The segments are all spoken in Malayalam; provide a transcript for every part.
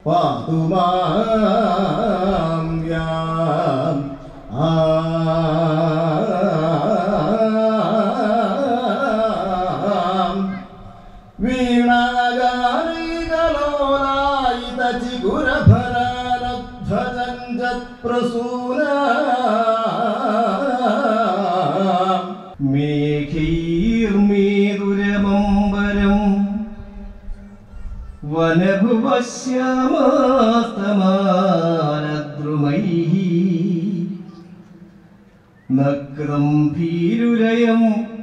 പാതു മാം യാം ആം വീണാഗാനൈകലോലായിത ചിഗുരഭരാനധ്വജഞ്ചപ്രസൂന മേഘൈർമേതുരമംബരം വനഭുവശ്യാമാസ്തമാനദ്രുമൈः നക്രം ഭീരുരയം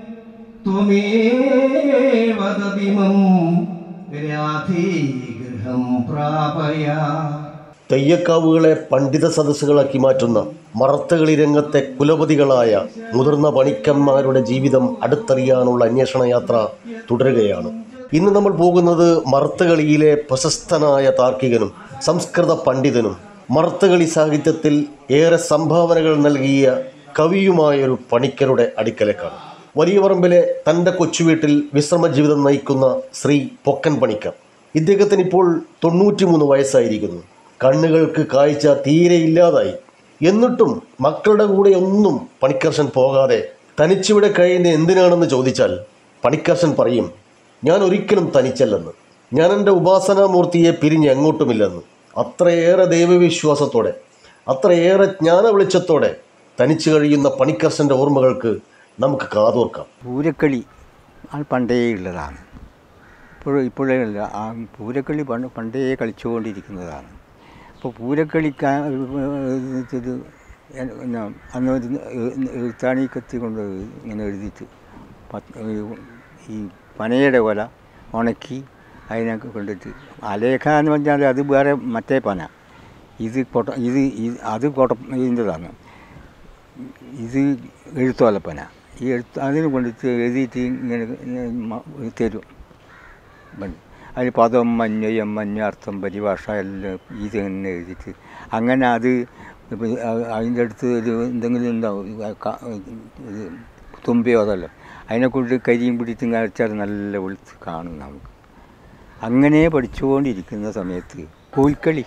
ത്വമേവ ദതിമം രാധേ ഗൃഹം പ്രാപയ തെയ്യക്കാവുകളെ പണ്ഡിത സദസ്സുകളാക്കി മാറ്റുന്ന മറത്തുകളി രംഗത്തെ കുലപതികളായ മുതിർന്ന പണിക്കന്മാരുടെ ജീവിതം അടുത്തറിയാനുള്ള അന്വേഷണ യാത്ര തുടരുകയാണ് ഇന്ന് നമ്മൾ പോകുന്നത് മറത്തുകളിയിലെ പ്രശസ്തനായ താർക്കികനും സംസ്കൃത പണ്ഡിതനും മറത്തുകളി സാഹിത്യത്തിൽ ഏറെ സംഭാവനകൾ നൽകിയ കവിയുമായൊരു പണിക്കരുടെ അടുക്കലേക്കാണ് വലിയ പറമ്പിലെ തൻ്റെ കൊച്ചുവീട്ടിൽ വിശ്രമ ജീവിതം നയിക്കുന്ന ശ്രീ പൊക്കൻ പണിക്കർ ഇദ്ദേഹത്തിന് ഇപ്പോൾ തൊണ്ണൂറ്റിമൂന്ന് വയസ്സായിരിക്കുന്നു കണ്ണുകൾക്ക് കാഴ്ച തീരെ ഇല്ലാതായി എന്നിട്ടും മക്കളുടെ കൂടെ ഒന്നും പണിക്കർഷൻ പോകാതെ തനിച്ചിവിടെ കഴിയുന്ന എന്തിനാണെന്ന് ചോദിച്ചാൽ പണിക്കർഷൻ പറയും ഞാൻ ഒരിക്കലും തനിച്ചല്ലെന്ന് ഞാൻ എൻ്റെ ഉപാസനാമൂർത്തിയെ പിരിഞ്ഞ് എങ്ങോട്ടുമില്ലെന്ന് അത്രയേറെ ദൈവവിശ്വാസത്തോടെ അത്രയേറെ ജ്ഞാന വെളിച്ചത്തോടെ തനിച്ചു കഴിയുന്ന പണിക്കർഷൻ്റെ ഓർമ്മകൾക്ക് നമുക്ക് കാതോർക്കാം പൂരക്കളി അത് പണ്ടേ ഉള്ളതാണ് ഇപ്പോഴും ഇപ്പോഴേ അല്ല ആ പൂരക്കളി പണ്ട് പണ്ടേ കളിച്ചുകൊണ്ടിരിക്കുന്നതാണ് അപ്പോൾ പൂരക്കളിക്കാ ഇത് പിന്നെ അന്ന് ഒരു എഴുത്താണി കത്തി കൊണ്ട് ഇങ്ങനെ എഴുതിയിട്ട് പത്ത് ഈ പനയുടെ കൊല ഉണക്കി അതിനൊക്കെ കൊണ്ടിട്ട് അലേഖ എന്ന് പറഞ്ഞാൽ അത് വേറെ മറ്റേ പന ഇത് കൊട്ട ഇത് ഇത് അത് കൊട്ട ഇതിൻ്റെതാണ് ഇത് എഴുത്തോലപ്പന ഈ എഴുത്ത് അതിന് കൊണ്ടിട്ട് എഴുതിയിട്ട് ഇങ്ങനെ ഇങ്ങനെ മ- തരും പണ്ട് അതിൽ പദം മഞ്ഞയം മഞ്ഞ അർത്ഥം പരിഭാഷ എല്ലാം ഇത് തന്നെ എഴുതിയിട്ട് അങ്ങനെ അത് ഇപ്പം അതിൻ്റെ അടുത്ത് ഒരു എന്തെങ്കിലും ഉണ്ടാവും ഇത് ക- ഇത് തുമ്പിയോ അതല്ലോ അതിനെക്കൊണ്ട് കരിയും പിടിച്ചും കഴിച്ചാൽ നല്ല വെളുത്ത് കാണും നമുക്ക് അങ്ങനെ പഠിച്ചുകൊണ്ടിരിക്കുന്ന സമയത്ത് കോൽക്കളി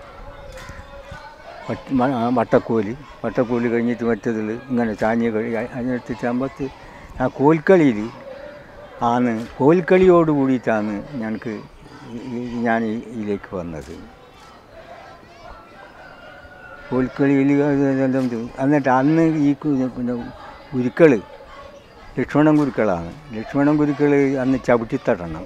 വട്ട് മ- ആ വട്ടക്കോല് വട്ടക്കോല് കഴിഞ്ഞിട്ട് മറ്റതിൽ ഇങ്ങനെ ചാഞ്ഞ് കഴി അതിനെടുത്തിട്ടാകുമ്പോൾ ആ കോൽക്കളിയിൽ ആണ് കോൽക്കളിയോട് കൂടിയിട്ടാണ് ഞങ്ങൾക്ക് ഈ- ഈ- ഞാൻ ഈ- ഇതിലേക്ക് വന്നത് കോൽക്കളിയിൽ അതെല്ലാം ഇത് എന്നിട്ട് അന്ന് ഈ കു- പിന്നെ ഗുരുക്കൾ ലക്ഷ്മണൻ ഗുരുക്കളാണ് ലക്ഷ്മണൻ ഗുരുക്കൾ അന്ന് ചവിട്ടിത്തടണം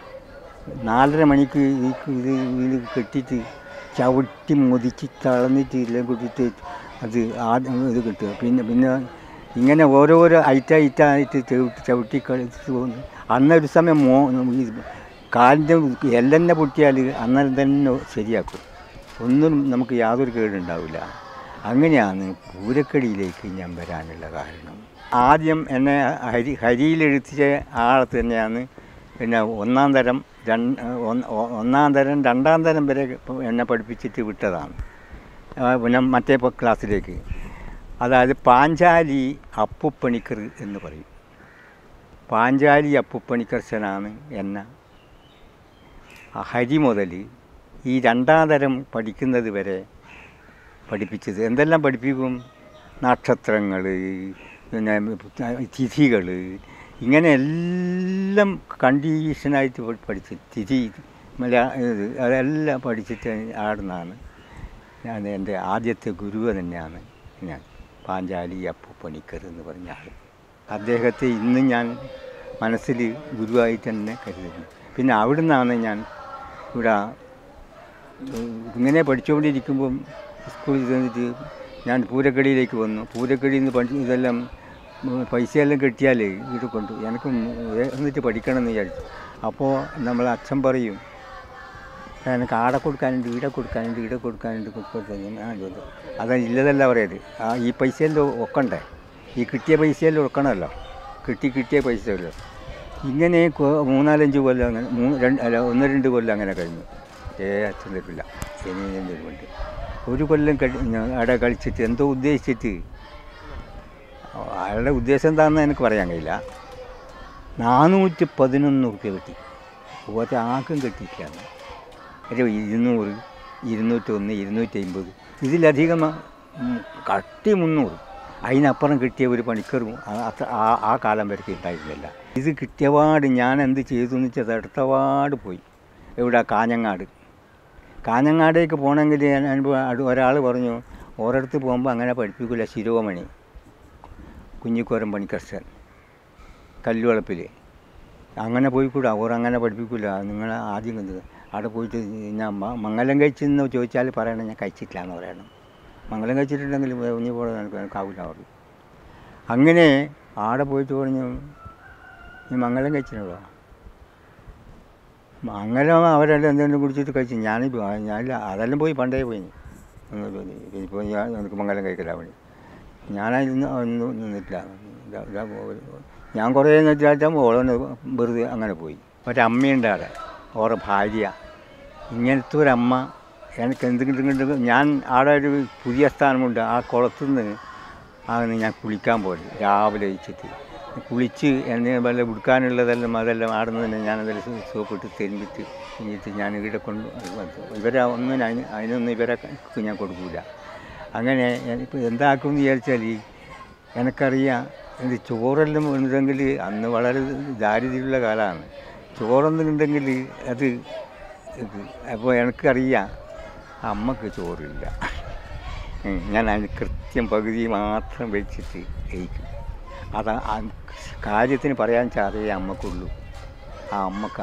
നാലര മണിക്ക് ഈ ഇത് ഇത് കെട്ടിയിട്ട് ചവിട്ടി മുതിച്ച് തളർന്നിട്ട് എല്ലാം കൂട്ടിയിട്ട് അത് ആദ്യം ഇത് കിട്ടുക പിന്നെ പിന്നെ ഇങ്ങനെ ഓരോരോ ഐറ്റ ഐറ്റ ആയിട്ട് ചവിട്ടി ചവിട്ടി കളിച്ച് പോകുന്നു അന്നൊരു സമയം മോ ഈ കാലിൻ്റെ എല്ലെന്നെ പൊട്ടിയാൽ അന്നേരം തന്നെ ശരിയാക്കും ഒന്നും നമുക്ക് യാതൊരു കേടുണ്ടാവില്ല അങ്ങനെയാണ് പൂരക്കടിയിലേക്ക് ഞാൻ വരാനുള്ള കാരണം ആദ്യം എന്നെ ഹരി ഹരിയിലെഴുത്തിയ ആളെ തന്നെയാണ് പിന്നെ ഒന്നാം തരം രണ്ട് ഒന്ന് ഒന്നാം തരം രണ്ടാം തരം വരെ എന്നെ പഠിപ്പിച്ചിട്ട് വിട്ടതാണ് ആ, പിന്നെ മറ്റേ പ- ക്ലാസ്സിലേക്ക് അതായത് പാഞ്ചാലി അപ്പുപ്പണിക്കർ എന്ന് പറയും പാഞ്ചാലി അപ്പുപ്പണിക്കർശനാണ് എന്നെ ആ ഹരി മുതൽ ഈ രണ്ടാം തരം പഠിക്കുന്നത് വരെ പഠിപ്പിച്ചത് എന്തെല്ലാം പഠിപ്പിക്കും നക്ഷത്രങ്ങൾ പിന്നെ തിഥികൾ ഇങ്ങനെ എല്ലാം കണ്ടീഷനായിട്ട് പഠി- പഠിച്ച് തിഥി മലയാ ഇത് അതെല്ലാം പഠിച്ചിട്ട് ആടുന്നതാണ് ഞാൻ എൻ്റെ ആദ്യത്തെ ഗുരു തന്നെയാണ് ഞാൻ പാഞ്ചാലി അപ്പുപ്പണിക്കർ എന്ന് പറഞ്ഞ ആൾ അദ്ദേഹത്തെ ഇന്ന് ഞാൻ മനസ്സിൽ ഗുരുവായിട്ട് തന്നെ കരുതുന്നു പിന്നെ അവിടെ നിന്നാണ് ഞാൻ ഇവിടെ ഉം, ഇങ്ങനെ പഠിച്ചുകൊണ്ടിരിക്കുമ്പം സ്കൂളിൽ ചെന്നിട്ട് ഞാൻ പൂരക്കടിയിലേക്ക് വന്നു പൂരക്കടിയിൽ നിന്ന് പഠി ഇതെല്ലാം ഉം, പൈസയെല്ലാം കിട്ടിയാൽ ഇത് കൊണ്ട് എനിക്ക് എന്നിട്ട് പഠിക്കണം എന്ന് വിചാരിച്ചു അപ്പോൾ നമ്മൾ അച്ഛൻ പറയും എനിക്ക് ആടെ കൊടുക്കാനുണ്ട് ഈടെ കൊടുക്കാനുണ്ട് ഈടെ കൊടുക്കാനുണ്ട് കൊടുക്കാൻ അതാ ഇല്ലതല്ല പറയത് ആ ഈ പൈസയെല്ലാം ഒക്കണ്ടേ ഈ കിട്ടിയ പൈസയെല്ലാം ഒക്കണമല്ലോ കിട്ടി കിട്ടിയ പൈസയല്ലോ ഇങ്ങനെ കൊ- മൂന്നാലഞ്ച് കൊല്ലം അങ്ങനെ മൂന്ന് രണ്ട് അല്ല ഒന്ന് രണ്ട് കൊല്ലം അങ്ങനെ കഴിഞ്ഞു ഏ അച്ഛൻ തരില്ല ഇനി ഞാൻ തരുമുണ്ട് ഒരു കൊല്ലം കഴി ഞാൻ അവിടെ കളിച്ചിട്ട് എന്തോ ഉദ്ദേശിച്ചിട്ട് അയാളുടെ ഉദ്ദേശം എന്താണെന്ന് എനിക്ക് പറയാൻ കഴിയില്ല നാനൂറ്റി പതിനൊന്ന് റുപ്യ കിട്ടി ഒരാൾക്കും കിട്ടിയിട്ടില്ല ഒരു ഇരുന്നൂറ് ഇരുന്നൂറ്റൊന്ന് ഇരുന്നൂറ്റി അമ്പത് ഇതിലധികം ഉം, കട്ടി മുന്നൂറ് അതിനപ്പുറം കിട്ടിയ ഒരു പണിക്കറും ആ- അത്ര ആ ആ കാലം വരെ ഉണ്ടായിരുന്നില്ല ഇത് കിട്ടിയപാട് ഞാൻ എന്ത് ചെയ്തു എന്ന് വെച്ചാൽ അടുത്തപാട് പോയി എവിടെ കാഞ്ഞങ്ങാട് കാഞ്ഞങ്ങാടേക്ക് പോകണമെങ്കിൽ ഞാൻ ഒരാൾ പറഞ്ഞു ഓരോരുത്ത് പോകുമ്പോൾ അങ്ങനെ പഠിപ്പിക്കില്ല ശിരോമണി കുഞ്ഞിക്കോരൻ പണിക്കർശൻ കല്ലുവളപ്പിൽ അങ്ങനെ പോയിക്കൂടാ ഓർ അങ്ങനെ പഠിപ്പിക്കില്ല നിങ്ങൾ ആദ്യം കണ്ടത് അവിടെ പോയിട്ട് ഞാൻ മ- മംഗലം കഴിച്ചെന്ന് ചോദിച്ചാൽ പറയണം ഞാൻ കഴിച്ചിട്ടില്ല എന്ന് പറയണം മംഗലം കഴിച്ചിട്ടുണ്ടെങ്കിൽ കുഞ്ഞു പോലെ എനിക്കാവില്ല പറയും അങ്ങനെ ആടെ പോയിട്ട് പറഞ്ഞു നീ മംഗലം കഴിച്ചിട്ടുണ്ടോ മംഗലം അവരെല്ലാം എന്തെങ്കിലും കുടിച്ചിട്ട് കഴിച്ചു ഞാൻ ഞാനില്ല അതെല്ലാം പോയി പണ്ടേ പോയി ഇപ്പോൾ ഞാൻ എനിക്ക് മംഗലം കഴിക്കലാ പണി ഞാനതിന് ഒന്നും നിന്നിട്ടില്ല ഇതാ- ഇതാ പോ- ഞാൻ കുറേ എന്ന് വെച്ചാൽ ഓളൊന്ന് വെറുതെ അങ്ങനെ പോയി ഒരമ്മയുണ്ട് അവിടെ ഓറെ ഭാര്യ ഇങ്ങനത്തെ ഒരമ്മ എനിക്ക് എന്തെങ്കിലും ഞാൻ അവിടെ ഒരു പുതിയ സ്ഥാനമുണ്ട് ആ കുളത്തുനിന്ന് ആണ് ഞാൻ കുളിക്കാൻ പോയത് രാവിലെ വെച്ചിട്ട് കുളിച്ച് എന്നെ വല്ല ഉടുക്കാനുള്ളതെല്ലാം അതെല്ലാം അവിടെ നിന്ന് തന്നെ ഞാനതെല്ലാം സോ- സോപ്പിട്ട് തിരുമ്പിട്ട് കഴിഞ്ഞിട്ട് ഞാൻ ഇവിടെ കൊണ്ട് വന്നു. ഇവരെ ഒന്നും അതിന് അതിനൊന്നും ഇവരെ ക- ഞാൻ കൊടുക്കൂല അങ്ങനെ ഇപ്പോൾ എന്താക്കുമെന്ന് വിചാരിച്ചാൽ എനിക്കറിയാം ഇത് ചോറെല്ലാം ഉണ്ടെങ്കിൽ അന്ന് വളരെ ദാരിദ്ര്യമുള്ള കാലമാണ് ചോറൊന്നും ഉണ്ടെങ്കിൽ അത് ഇത് അപ്പോൾ എനിക്കറിയാം അമ്മക്ക് ചോറില്ല ഉം, ഞാൻ അതിന് കൃത്യം പകുതി മാത്രം വെച്ചിട്ട് കഴിക്കും അതാ ആ കാര്യത്തിന് പറയാൻ ചാറിയേ അമ്മക്കുള്ളൂ ആ അമ്മക്ക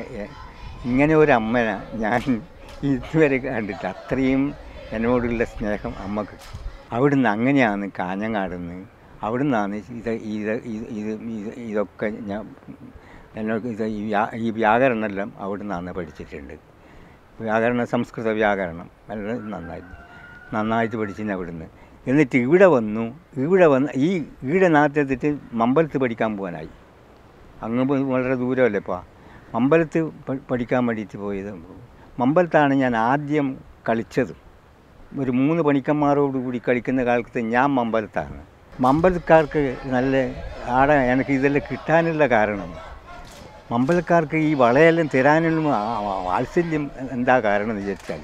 ഇങ്ങനെ ഒരു അമ്മനെ ഞാൻ ഇതുവരെ കണ്ടിട്ട് അത്രയും എന്നോടുള്ള സ്നേഹം അമ്മക്ക് അവിടുന്ന് അങ്ങനെയാണ് കാഞ്ഞങ്ങാടുന്ന് അവിടുന്നാണ് ഇത് ഇത് ഇത് ഇത് ഇത് ഇതൊക്കെ ഞാൻ എന്നോട് ഇത് ഈ വ്യാ- ഈ വ്യാകരണമെല്ലാം അവിടുന്നാണ് പഠിച്ചിട്ടുണ്ട് വ്യാകരണ സംസ്കൃത വ്യാകരണം വളരെ നന്നായിട്ട് നന്നായിട്ട് പഠിച്ചിന് അവിടുന്ന് എന്നിട്ട് ഇവിടെ വന്നു ഇവിടെ വന്ന് ഈ ഇവിടെ നാട്ടിലെത്തിട്ട് മമ്പലത്ത് പഠിക്കാൻ പോകാനായി അങ്ങ് പോയി വളരെ ദൂരമല്ലേ ഇപ്പോൾ മമ്പലത്ത് പ- പഠിക്കാൻ വേണ്ടിയിട്ട് പോയത് മമ്പലത്താണ് ഞാൻ ആദ്യം കളിച്ചത് ഒരു മൂന്ന് പണിക്കന്മാരോട് കൂടി കളിക്കുന്ന കാലത്ത് ഞാൻ മമ്പലത്താണ് മമ്പലക്കാർക്ക് നല്ല ആടെ എനിക്ക് ഇതെല്ലാം കിട്ടാനുള്ള കാരണം മമ്പലക്കാർക്ക് ഈ വളയെല്ലാം തരാനുള്ള ആ- ആ വാത്സല്യം എന്താ കാരണം എന്ന് വിചാരിച്ചാൽ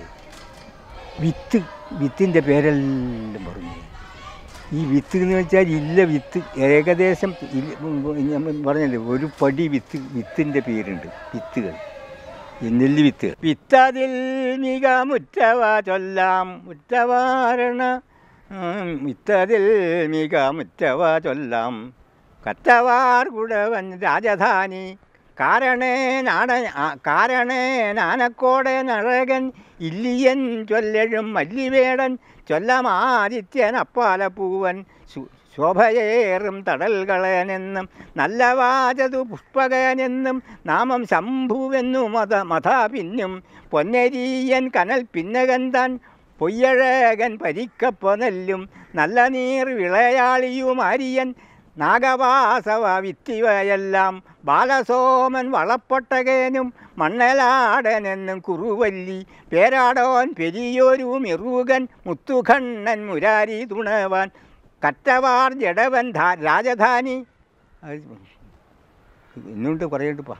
വിത്ത് വിത്തിൻ്റെ പേരെല്ലാം പറഞ്ഞു ഈ വിത്ത് എന്ന് വെച്ചാൽ ഇല്ല വിത്ത് ഏകദേശം ഇല്ല- ഞാൻ പറഞ്ഞല്ലേ ഒരു പടി വിത്ത് വിത്തിൻ്റെ പേരുണ്ട് വിത്തുകൾ ഈ നെല്ല് വിത്ത് വിത്തതിൽ മിക മുറ്റവ ചൊല്ലാം മുറ്റവാരണ ഉം, വിത്തതിൽ മിക മുറ്റവ ചൊല്ലാം കറ്റവാർ കുടവൻ രാജധാനി കാരണേ നാട ആ- കാരണേ നാനക്കോടെ നഴകൻ ഇല്ലിയൻ ചൊല്ലഴും മല്ലിവേടൻ ചൊല്ലമാദിത്യൻ അപ്പാലപ്പൂവൻ ശു- ശോഭയേറും തടൽകളനെന്നും നല്ല വാചതു പുഷ്പകനെന്നും നാമം ശംഭുവെന്നു മത മഥാ പിന്നും പൊന്നരീയൻ കനൽ പിന്നകൻ താൻ പൊയ്യഴകൻ പരിക്കപ്പ നെല്ലും നല്ല നീർ വിളയാളിയും ആര്യൻ നാഗവാസവ വിത്തിവയെല്ലാം ബാലസോമൻ വളപ്പൊട്ടകേനും മണ്ണലാടനെന്നും കുറുവല്ലി പേരാടോൻ പെരിയൊരു മിറുകൻ മുത്തുഖണ്ണൻ മുരാരി തുണവാൻ കറ്റവാർ ജഡവൻ ധാ രാജധാനി അത് ഇന്നുണ്ട് കുറേണ്ടുപ്പാ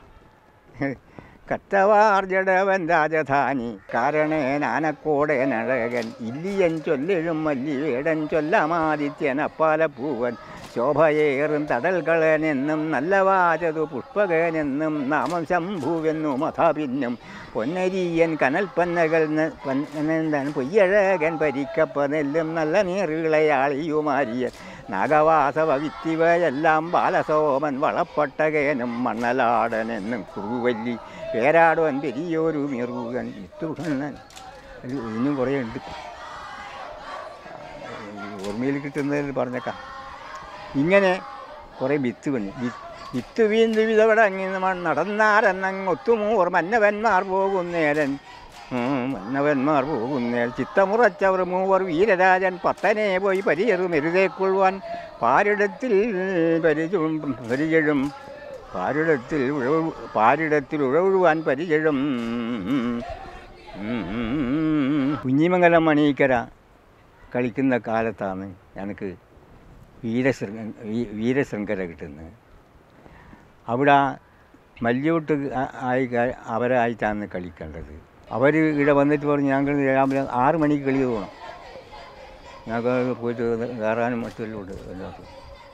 കറ്റവാർ ജഡവൻ രാജധാനി കാരണേ നാനക്കോടെ നഴകൻ ഇല്ലിയൻ ചൊല്ലിഴും മല്ലിവേടൻ ചൊല്ലമാദിത്യൻ അപ്പാലപ്പൂവൻ ശോഭയേറും തടൽകളനെന്നും നല്ല വാചതു പുഷ്പകനെന്നും നാമം ശംഭുവെന്നു മഥാപിന്നും പൊന്നരിയൻ കനൽപ്പന്നകൾ എന്താണ് പൊയ്യഴകൻ പരിക്കപ്പ നെല്ലും നല്ല നീറിളയാളിയുമാരിയൻ നാഗവാസവ വിത്തിവയെല്ലാം ബാലസോമൻ വളപ്പൊട്ടകേനും മണ്ണലാടനെന്നും കുറുവല്ലി പേരാടുവൻ പെരിയോരു മിറുകൻ ഇത്തുകണ്ണൻ അത് ഇനിയും കുറേ ഉണ്ട് ഓർമ്മയിൽ കിട്ടുന്നതിൽ പറഞ്ഞേക്കാം ഇങ്ങനെ കുറേ വിത്ത് വന്നു വി- വിത്ത് വീന്ത് വിധവടങ്ങി നടന്നാരെന്നങ്ങ് ഒത്തുമൂർ മന്നവന്മാർ പോകുന്നേരൻ ഉം, മന്നവന്മാർ പോകുന്നേൽ ചിത്തമുറച്ചവർ മൂവർ വീരരാജൻ പത്തനെ പോയി പരിചറും എരുതേക്കൊള്ളുവാൻ പാരിടത്തിൽ പരിചും പരിചഴും പാരിടത്തിൽ ഉഴവ് പാരിടത്തിൽ ഉഴവുഴുവാൻ പരിചഴും കുഞ്ഞിമംഗലം മണീക്കര കളിക്കുന്ന കാലത്താണ് എനിക്ക് വീരശൃംഗ വീ- വീരശൃംഖല കിട്ടുന്നത് അവിടെ മല്യോട്ട് ആ- ആയി ക- അവരായിട്ടാണ് കളിക്കേണ്ടത് അവർ ഇവിടെ വന്നിട്ട് പറഞ്ഞു ഞങ്ങൾ രാവിലെ ആറ് മണിക്ക് കളി പോകണം ഞങ്ങൾക്ക് പോയിട്ട് കയറാനും മറ്റെല്ലാം ഉണ്ട് എല്ലാവർക്കും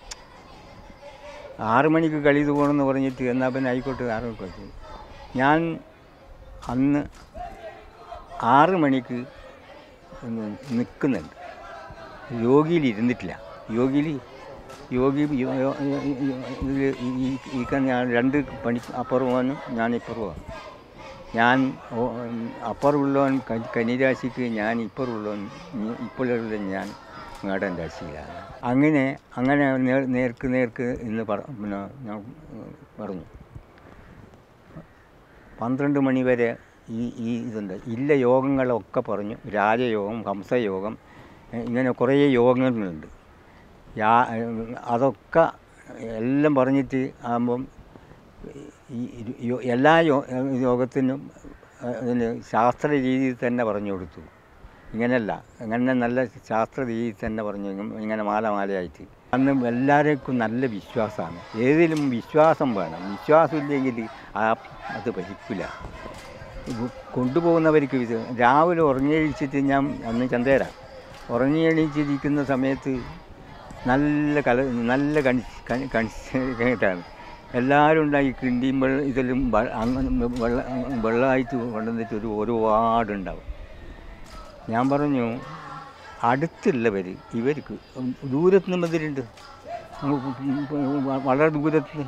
ആറ് മണിക്ക് കളി പോകണമെന്ന് പറഞ്ഞിട്ട് എന്നാൽ പിന്നെ ആയിക്കോട്ടെ ആറ് മണിക്ക് കളിച്ചു ഞാൻ അന്ന് ആറ് മണിക്ക് ഒന്ന് നിൽക്കുന്നുണ്ട് യോഗിയിൽ ഇരുന്നിട്ടില്ല യോഗിയിൽ യോഗി ഇതിൽ ഈ ഈ ക- ഞാൻ രണ്ട് പണി അപ്പുറമാനും ഞാൻ ഇപ്പുറമാണ് ഞാൻ ഓ- അപ്പുറമുള്ളവൻ ക- കന്നിരാശിക്ക് ഞാൻ ഇപ്പുറമുള്ളവൻ ഇ- ഇപ്പോഴുള്ള ഞാൻ മേടൻ രാശിയിലാണ് അങ്ങനെ അങ്ങനെ നേർ നേർക്ക് നേർക്ക് ഇന്ന് പറ പിന്നെ ഞാൻ ഉം, പറഞ്ഞു പന്ത്രണ്ട് മണി വരെ ഈ ഈ ഇതുണ്ട് ഇല്ല യോഗങ്ങളൊക്കെ പറഞ്ഞു രാജയോഗം ഹംസയോഗം ഏ, ഇങ്ങനെ കുറേ യോഗങ്ങളുണ്ട് യാ അതൊക്കെ എല്ലാം പറഞ്ഞിട്ട് ആകുമ്പം ഈ ഈ യോ- എല്ലാ യോ യോഗത്തിനും ഏ, ഇതിന് ശാസ്ത്ര രീതിയിൽ തന്നെ പറഞ്ഞു കൊടുത്തു ഇങ്ങനെയല്ല അങ്ങനെ നല്ല ശാസ്ത്ര രീതിയിൽ തന്നെ പറഞ്ഞു ഇങ്ങ- ഇങ്ങനെ മാല മാലയായിട്ട് അന്ന് എല്ലാവർക്കും നല്ല വിശ്വാസമാണ് ഏതിലും വിശ്വാസം വേണം വിശ്വാസം ഇല്ലെങ്കിൽ ആ അത് ഭരിക്കില്ല കൊണ്ടുപോകുന്നവർക്ക് ഇത് രാവിലെ ഉറങ്ങി എണീച്ചിട്ട് ഞാൻ അന്ന് ചന്തേര ഉറങ്ങി എണീച്ചിരിക്കുന്ന സമയത്ത് നല്ല കല നല്ല കണി കണി കണിട്ടാണ് എല്ലാവരും ഉണ്ടായി കിണ്ടിയും വെള്ളം ഇതെല്ലാം വ- അങ്ങനെ വെള്ളം വെള്ളമായിട്ട് കൊണ്ടുവന്നിട്ട് ഒരു ഒരുപാടുണ്ടാവും ഞാൻ പറഞ്ഞു അടുത്തുള്ളവർ ഇവർക്ക് ദൂരത്ത് നിന്ന് ബന്ധിരുണ്ട് വളരെ ദൂരത്ത്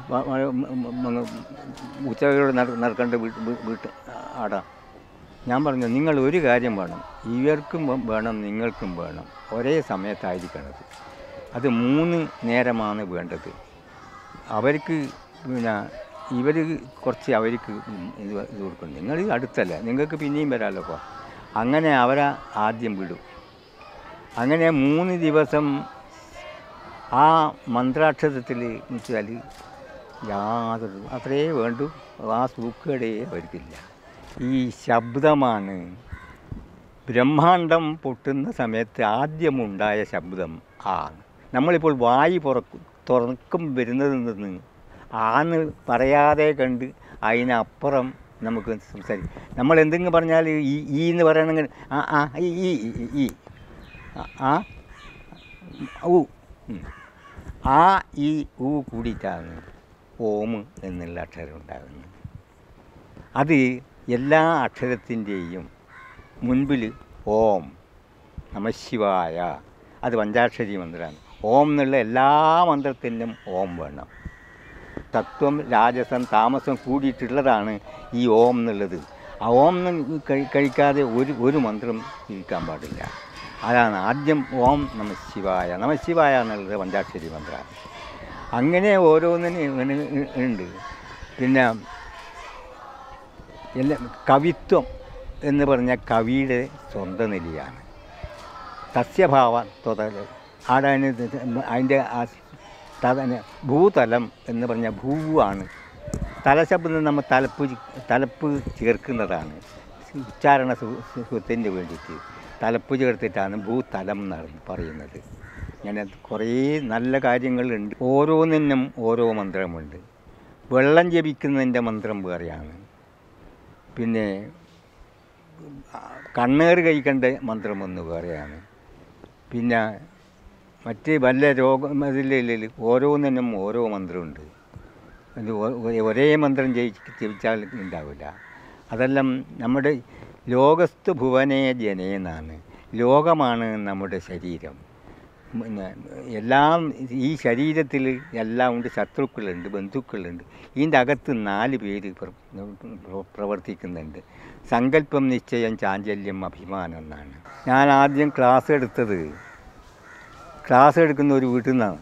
ഉച്ചയോടെ നടക്കേണ്ട വീട്ട് വീട്ട് ആടാ ഞാൻ പറഞ്ഞു നിങ്ങൾ ഒരു കാര്യം വേണം ഇവർക്കും വേ- വേണം നിങ്ങൾക്കും വേണം ഒരേ സമയത്തായിരിക്കണത് അത് മൂന്ന് നേരമാണ് വേണ്ടത് അവർക്ക് പിന്നെ ഇവർ കുറച്ച് അവർക്ക് ഇത് ഇത് കൊടുക്കണം നിങ്ങൾ അടുത്തല്ല നിങ്ങൾക്ക് പിന്നെയും വരാമല്ലോ അപ്പോൾ അങ്ങനെ അവരെ ആദ്യം വിടും അങ്ങനെ മൂന്ന് ദിവസം ആ മന്ത്രാക്ഷരത്തിൽ വെച്ചാൽ യാതൊരു അത്രേ വേണ്ടു ആ സൂക്കേടേ അവർക്കില്ല ഈ ശബ്ദമാണ് ബ്രഹ്മാണ്ടം പൊട്ടുന്ന സമയത്ത് ആദ്യമുണ്ടായ ശബ്ദം ആ നമ്മളിപ്പോൾ വായി പുറക്കും തുറക്കും വരുന്നതിൽ നിന്ന് ആന്ന് പറയാതെ കണ്ട് അതിനപ്പുറം നമുക്ക് സംസാരിക്കും നമ്മൾ എന്തെങ്കിലും പറഞ്ഞാൽ ഈ ഈ എന്ന് പറയണമെങ്കിൽ ആ ആ ഈ ഈ ഈ, ഈ ആ, ആ ഊ ഉം. ആ ഈ ഊ കൂടിയിട്ടാണ് ഓം എന്നുള്ള അക്ഷരം ഉണ്ടാകുന്നത് അത് എല്ലാ അക്ഷരത്തിൻ്റെയും മുൻപിൽ ഓം നമശിവായ അത് പഞ്ചാക്ഷരി മന്ത്രമാണ് ഓം എന്നുള്ള എല്ലാ മന്ത്രത്തിനും ഓം വേണം തത്വം രാജസം താമസം കൂടിയിട്ടുള്ളതാണ് ഈ ഓം എന്നുള്ളത് ആ ഓം എന്ന് കഴി- കഴിക്കാതെ ഒരു ഒരു മന്ത്രം ഇരിക്കാൻ പാടില്ല അതാണ് ആദ്യം ഓം നമ ശിവായ നമ ശിവായ എന്നുള്ളത് പഞ്ചാക്ഷരി മന്ത്രമാണ് അങ്ങനെ ഓരോന്നിനും ഇങ്ങനെ ഉണ്ട് പിന്നെ എല്ലാ കവിത്വം എന്ന് പറഞ്ഞ കവിയുടെ സ്വന്തം നിലയാണ് സസ്യഭാവം തൊതൽ ആടാണ് അതിൻ്റെ ആ തല ഭൂതലം എന്ന് പറഞ്ഞ ഭൂവാണ് തലശബ്ദം നമ്മൾ തലപ്പ് ചി- തലപ്പ് ചേർക്കുന്നതാണ് ഉച്ചാരണ സുഖത്തിന് വേണ്ടിയിട്ട് തലപ്പ് ചേർത്തിട്ടാണ് ഭൂതലം എന്നാണ് പറയുന്നത് ഇങ്ങനെ കുറേ നല്ല കാര്യങ്ങളുണ്ട് ഓരോന്നിനും ഓരോ മന്ത്രമുണ്ട് വെള്ളം ജപിക്കുന്നതിൻ്റെ മന്ത്രം വേറെയാണ് പിന്നെ കണ്ണേറ് കഴിക്കേണ്ട മന്ത്രം ഒന്ന് വേറെയാണ് പിന്നെ മറ്റ് വല്ല രോഗം അതിൽ ഓരോന്നിനും ഓരോ മന്ത്രമുണ്ട് അത് ഒ- ഒരേ മന്ത്രം ജയിച്ച് ജപിച്ചാൽ ഉണ്ടാവില്ല അതെല്ലാം നമ്മുടെ ലോകസ്ഥ ഭുവനേ ജനേന്നാണ് ലോകമാണ് നമ്മുടെ ശരീരം പിന്നെ എല്ലാം ഈ ശരീരത്തിൽ എല്ലാം ഉണ്ട് ശത്രുക്കളുണ്ട് ബന്ധുക്കളുണ്ട് ഇതിൻ്റെ അകത്ത് നാല് പേര് പ്ര- പ്ര- പ്രവർത്തിക്കുന്നുണ്ട് സങ്കല്പം നിശ്ചയം ചാഞ്ചല്യം അഭിമാനം എന്നാണ് ഞാൻ ആദ്യം ക്ലാസ് എടുത്തത് ക്ലാസ് എടുക്കുന്ന ഒരു വീട്ടിൽ നിന്നാണ്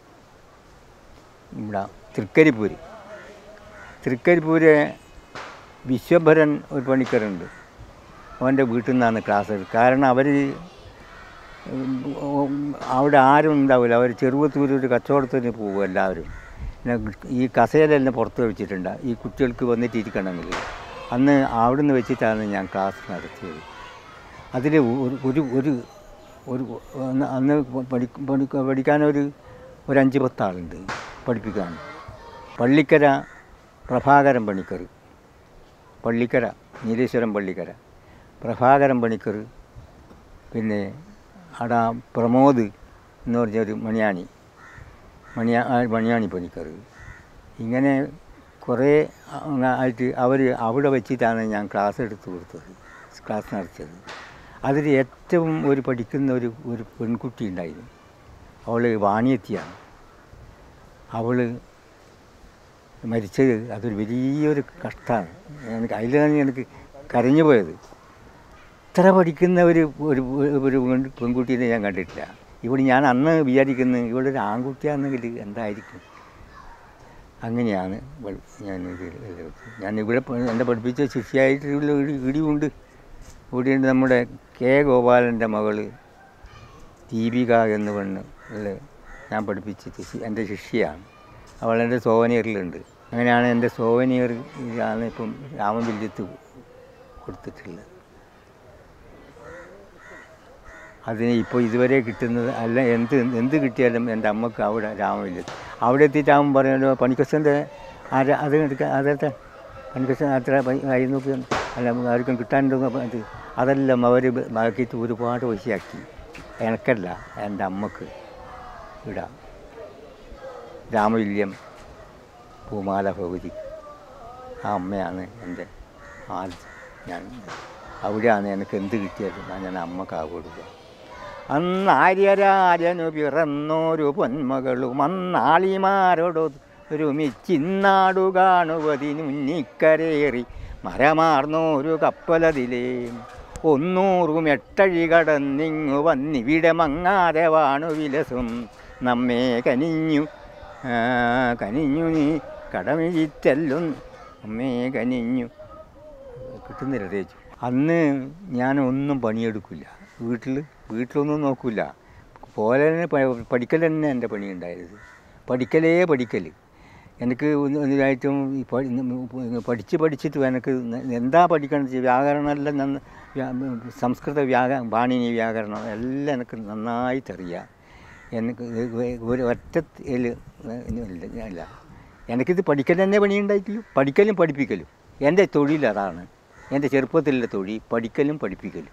ഇവിടെ തൃക്കരിപ്പൂര് തൃക്കരിപ്പൂര് വിശ്വഭരൻ ഒരു പണിക്കരുണ്ട് അവൻ്റെ വീട്ടിൽ നിന്നാണ് ക്ലാസ് എടുത്തത് കാരണം അവർ അവിടെ ആരും ഉണ്ടാവില്ല അവർ ചെറുപത്തൂർ ഒരു കച്ചവടത്തിന് പോകും എല്ലാവരും പിന്നെ ഈ കസേരയെല്ലാം പുറത്ത് വെച്ചിട്ടുണ്ട് ഈ കുട്ടികൾക്ക് വന്നിട്ട് ഇരിക്കണമെങ്കിൽ അന്ന് അവിടെ നിന്ന് വെച്ചിട്ടാണ് ഞാൻ ക്ലാസ് നടത്തിയത് അതിൽ ഒരു ഒരു ഒരു ഒരു അന്ന് അന്ന് പഠി പഠി പഠിക്കാനൊരു ഒരു അഞ്ച് പത്താളുണ്ട് പഠിപ്പിക്കാൻ പള്ളിക്കര പ്രഭാകരൻ പണിക്കർ പള്ളിക്കര നീലേശ്വരം പള്ളിക്കര പ്രഭാകരൻ പണിക്കർ പിന്നെ അവിടെ പ്രമോദ് എന്ന് പറഞ്ഞൊരു മണിയാണി മണിയാ ആ മണിയാണി പണിക്കർ ഇങ്ങനെ കുറേ അങ്ങ് ആയിട്ട് അവർ അവിടെ വെച്ചിട്ടാണ് ഞാൻ ക്ലാസ് എടുത്ത് കൊടുത്തത് ക്ലാസ് നടത്തിയത് അതിൽ ഏറ്റവും ഒരു പഠിക്കുന്ന ഒരു ഒരു പെൺകുട്ടി ഉണ്ടായിരുന്നു അവൾ വാണിയെത്തിയാണ് അവൾ മരിച്ചത് അതൊരു വലിയൊരു കഷ്ടമാണ് എനിക്ക് അതിലാണ് എനിക്ക് കരഞ്ഞു പോയത് ഇത്ര പഠിക്കുന്ന ഒരു ഒരു ഒരു പെൺ- പെൺകുട്ടീനെ ഞാൻ കണ്ടിട്ടില്ല ഇവിടെ ഞാൻ അന്ന് വിചാരിക്കുന്നത് ഇവിടെ ഒരു ആൺകുട്ടിയാണെങ്കിൽ എന്തായിരിക്കും അങ്ങനെയാണ് പഠി- ഞാൻ ഇത് ഞാൻ ഇവിടെ പ- എൻ്റെ പഠിപ്പിച്ച ശിഷ്യായിട്ടുള്ള ഇടി ഇടിയുണ്ട് ഇവിടെയുണ്ട് നമ്മുടെ കെ ഗോപാലൻ്റെ മകള് ദീപിക എന്ന് പെണ്ണ് ഉള്ള ഞാൻ പഠിപ്പിച്ച ശിഷ്യ- എൻ്റെ ശിഷ്യയാണ് അവൾ എൻ്റെ സോവനിയറിലുണ്ട് അങ്ങനെയാണ് എൻ്റെ സോവനിയർ ഇതാണ് ഇപ്പം രാമവില്യത്ത് കൊടുത്തിട്ടുള്ളത് അതിന് ഇപ്പോൾ ഇതുവരെ കിട്ടുന്നത് അല്ല എന്ത് എന്ത് കിട്ടിയാലും എൻ്റെ അമ്മക്ക് അവിടെ രാമവില്യത്ത് അവിടെ എത്തിയിട്ടാകുമ്പോൾ പറയുമല്ലോ പണിക്കസൻ്റെ ആരാ അത് എടുക്കാൻ അതെത്താൻ പണിക്കസൻ അത്ര ആയിരുന്നു അല്ല ആർക്കും കിട്ടാനുണ്ടോ അത് അതെല്ലാം അവർ ബാക്കിയിട്ട് ഒരുപാട് പൈസയാക്കി എനക്കല്ല എൻ്റെ അമ്മക്ക് ഇടാം രാമവില്യം പൂമാല ഭഗവതി ആ അമ്മയാണ് എൻ്റെ ആദ്യം ഞാൻ അവിടെയാണ് എനിക്ക് എന്ത് കിട്ടിയാലും ഞാൻ ഞാൻ അമ്മക്കാ കൊടുക്കുക അന്ന് ആര്യരാജനു പിറന്നോരു പൊന്മകളും അന്നാളിമാരോടൊരുമിച്ചിന്നാടു കാണുവതിനുന്നിക്കരേറി മരമാർന്നോരു കപ്പലതിലേ ഒന്നൂറും എട്ടഴി കടന്നിങ്ങു വന്നിവിടെ മങ്ങാതെ വാണു വിലസും നമ്മെ കനിഞ്ഞു ആ, കനിഞ്ഞു നീ കടമിഴിറ്റല്ലും നമ്മെ കനിഞ്ഞു കിട്ടുന്നില്ല തേച്ചു അന്ന് ഞാൻ ഒന്നും പണിയെടുക്കില്ല വീട്ടിൽ വീട്ടിലൊന്നും നോക്കില്ല പോലെ തന്നെ പ- പഠിക്കൽ തന്നെ എൻ്റെ പണി ഉണ്ടായത് പഠിക്കലേ പഠിക്കൽ എനിക്ക് ഒന്ന് ഇതായിട്ടും ഈ പ- ഇന്ന് പഠിച്ച് പഠിച്ചിട്ട് എനിക്ക് ന- എന്താ പഠിക്കണത് വ്യാകരണം എല്ലാം നന്ന വ്യാ- സംസ്കൃത വ്യാക പാണിനി വ്യാകരണം എല്ലാം എനിക്ക് നന്നായിട്ടറിയാം എനിക്ക് ഒരു ഒറ്റയിൽ അല്ല എനിക്കിത് പഠിക്കൽ തന്നെ പണിയുണ്ടായിട്ടില്ല പഠിക്കലും പഠിപ്പിക്കലും എൻ്റെ തൊഴിൽ അതാണ് എൻ്റെ ചെറുപ്പത്തിലുള്ള തൊഴിൽ പഠിക്കലും പഠിപ്പിക്കലും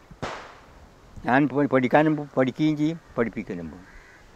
ഞാൻ പ- പഠിക്കാനും പോ- പഠിക്കുകയും ചെയ്യും പഠിപ്പിക്കലും പോകും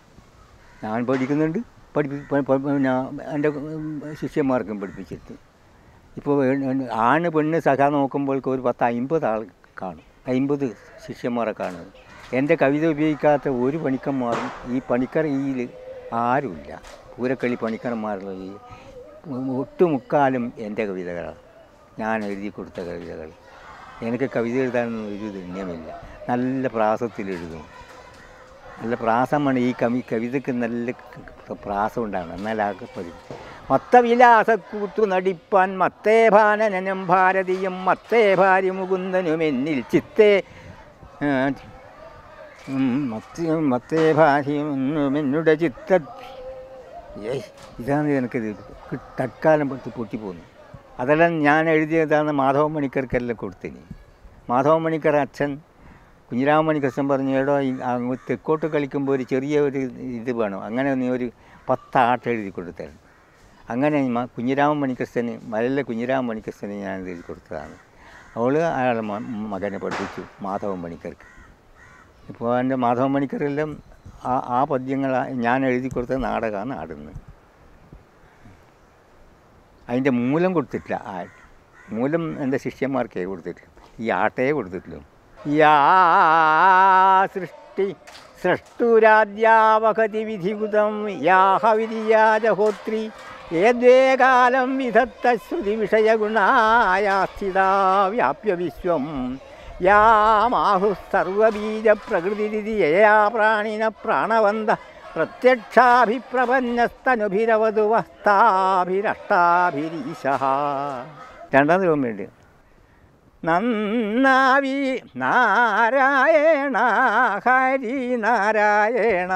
ഞാൻ പഠിക്കുന്നുണ്ട് പഠിപ്പി പ- പ- പിന്നെ എൻ്റെ ശിഷ്യന്മാർക്കും പഠിപ്പിച്ചിട്ട് ഇപ്പോൾ ആണ് പെണ്ണ് സഖ നോക്കുമ്പോൾക്ക് ഒരു പത്ത് അമ്പത് ആൾ കാണും അമ്പത് ശിഷ്യന്മാരെ കാണും എൻ്റെ കവിത ഉപയോഗിക്കാത്ത ഒരു പണിക്കന്മാരും ഈ പണിക്കർ ഈയിൽ ആരുമില്ല പൂരക്കളി പണിക്കന്മാരുള്ള ഈ ഒട്ടുമുക്കാലും എൻ്റെ കവിതകളാണ് ഞാൻ എഴുതി കൊടുത്ത കവിതകൾ എനിക്ക് കവിത എഴുതാനൊന്നും ഒരു ധന്യമില്ല നല്ല പ്രാസത്തിൽ എഴുതും നല്ല പ്രാസമാണ് ഈ കവി കവിതയ്ക്ക് നല്ല ക- പ്രാസം ഉണ്ടാകണം എന്നാലാകെ പതി മത്തവിലാസക്കൂത്തു നടിപ്പാൻ മത്തേ ഭാനനും ഭാരതിയും മത്തേ ഭാര്യ മുകുന്ദനും എന്നിൽ ചിത്തേ ആ, ഉം, മത്തേ മത്തേ ഭാര്യയും എന്നുടെ ചിത്ത ഏയ് ഇതാണ് എനിക്കിത് കി- തൽക്കാലം പൊട്ടി പൊട്ടിപ്പോകുന്നു അതെല്ലാം ഞാൻ എഴുതിയതാണ് മാധവ മണിക്കർക്കെല്ലാം കൊടുത്തിന് മാധവ മണിക്കർ അച്ഛൻ കുഞ്ഞിരാമ മണിക്കൃഷ്ണൻ പറഞ്ഞു എടോ ഈ അങ്ങ് തെക്കോട്ട് കളിക്കുമ്പോൾ ഒരു ചെറിയ ഒരു ഇത് വേണം അങ്ങനെ നീ ഒരു പത്ത് ആട്ട് എഴുതി കൊടുത്തായിരുന്നു അങ്ങനെ മ- കുഞ്ഞിരാമ മണിക്കൃഷ്ണന് മലയിലെ കുഞ്ഞിരാമ മണിക്കൃഷ്ണന് ഞാൻ എഴുതി കൊടുത്തതാണ് അവൾ അയാളെ മ- മകനെ പഠിപ്പിച്ചു മാധവൻ മണിക്കർക്ക് ഇപ്പോൾ എൻ്റെ മാധവൻ മണിക്കരെല്ലാം ആ ആ പദ്യങ്ങൾ ഞാൻ എഴുതി കൊടുത്ത നാടകമാണ് ആടുന്നത് അതിൻ്റെ മൂലം കൊടുത്തിട്ടില്ല ആ മൂലം എൻ്റെ ശിഷ്യന്മാർക്കേ കൊടുത്തിട്ടില്ല ഈ ആട്ടയെ കൊടുത്തിട്ടില്ല യാ സൃഷ്ടി സൃഷ്ടുരാദ്യാവഹതി വിധികുതം യാഹ വിരിയാജഹോത്രി ഏദ്വേ കാലം വിധത്ത ശ്രുതി വിഷയഗുണായാ സ്ഥിതാ വ്യാപ്യ വിശ്വം യാമാഹു സർവബീജ പ്രകൃതി യയാ പ്രാണിന പ്രാണവന്ത പ്രത്യക്ഷാഭിപ്രപന്നസ്തനുഭിരവതു വസ്താഭിരഷ്ടാഭിരീശ രണ്ടാം ദിവസം വേണ്ടി നന്നാവി നാരായണ ഹരി നാരായണ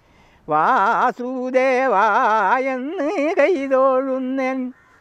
വാസുദേവായെന്ന് കൈതൊഴുന്നൻ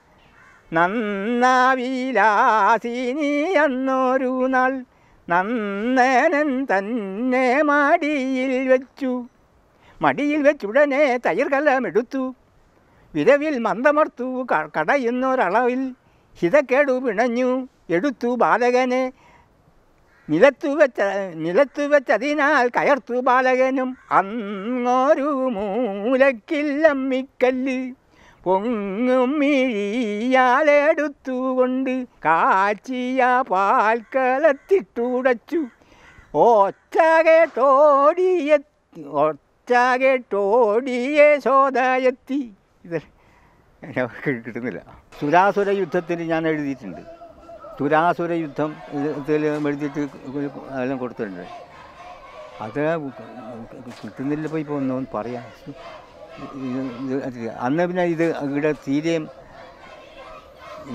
നന്നാവിലാസിനി എന്നൊരു നാൾ നന്ദനൻ തന്നെ മടിയിൽ വെച്ചു മടിയിൽ വെച്ചുടനെ തൈർകലമെടുത്തു വിരവിൽ മന്ദമർത്തു ക- കടയുന്നൊരളവിൽ ഹിതക്കേടു പിണഞ്ഞു എടുത്തു ബാലകനെ നിലത്തു വെച്ച നിലത്തു വെച്ചതിനാൽ കയർത്തു ബാലകനും അങ്ങൊരു മൂലക്കില്ലമ്മിക്കല്ല് പൊങ്ങും മിഴിയാലെടുത്തുകൊണ്ട് കാച്ചിയ പാൽക്കലത്തിട്ടുടച്ചു ഒച്ച കേട്ടോടിയ ഒച്ച കേട്ടോടിയ ശോധയെത്തി ഇത് എനിക്ക് കിട്ടുന്നില്ല സുരാസുര യുദ്ധത്തിന് ഞാൻ എഴുതിയിട്ടുണ്ട് സുരാസുര യുദ്ധം ഇതിൽ എഴുതിയിട്ട് അതെല്ലാം കൊടുത്തിട്ടുണ്ട് അത് കിട്ടുന്നില്ല ഇപ്പോൾ ഇപ്പോൾ ഒന്നും പറയാം ഇത് ഇത് അത് അന്ന് പിന്നെ ഇത് ഇവിടെ തീരെയും ഈ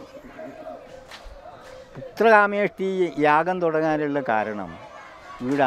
പുത്രകാമേഷ്ടി യാഗം തുടങ്ങാനുള്ള കാരണം ഇവിടെ